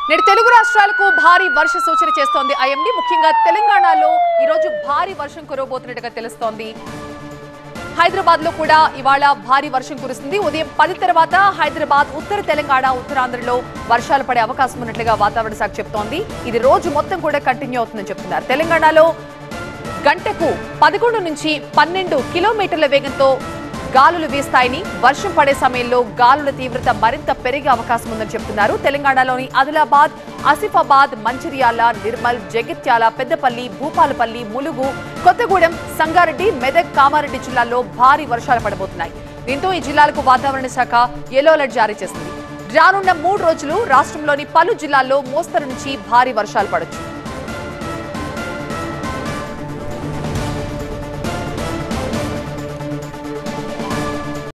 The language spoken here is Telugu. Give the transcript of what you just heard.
నేడు తెలుగు రాష్ట్రాలకు భారీ వర్ష సూచన చేస్తోంది ఐఎండీ ముఖ్యంగా తెలంగాణలో ఈరోజు భారీ వర్షం కురవబోతున్నట్టుగా తెలుస్తోంది హైదరాబాద్ లో కూడా ఇవాళ భారీ వర్షం కురుస్తుంది ఉదయం పది తర్వాత హైదరాబాద్ ఉత్తర తెలంగాణ ఉత్తరాంధ్రలో వర్షాలు పడే అవకాశం ఉన్నట్లుగా వాతావరణ శాఖ చెప్తోంది ఇది రోజు మొత్తం కూడా కంటిన్యూ అవుతుందని చెప్తున్నారు తెలంగాణలో గంటకు పదకొండు నుంచి పన్నెండు కిలోమీటర్ల వేగంతో గాలులు వీస్తాయని వర్షం పడే సమయంలో గాలుల తీవ్రత మరింత పెరిగే అవకాశం ఉందని చెప్తున్నారు తెలంగాణలోని ఆదిలాబాద్ ఆసిఫాబాద్ మంచిర్యాల నిర్మల్ జగిత్యాల పెద్దపల్లి భూపాలపల్లి ములుగు కొత్తగూడెం సంగారెడ్డి మెదక్ కామారెడ్డి జిల్లాల్లో భారీ వర్షాలు పడబోతున్నాయి దీంతో ఈ జిల్లాలకు వాతావరణ శాఖ ఎల్లో అలర్ట్ జారీ చేసింది రానున్న మూడు రోజులు రాష్ట్రంలోని పలు జిల్లాల్లో మోస్తరు నుంచి భారీ వర్షాలు పడొచ్చు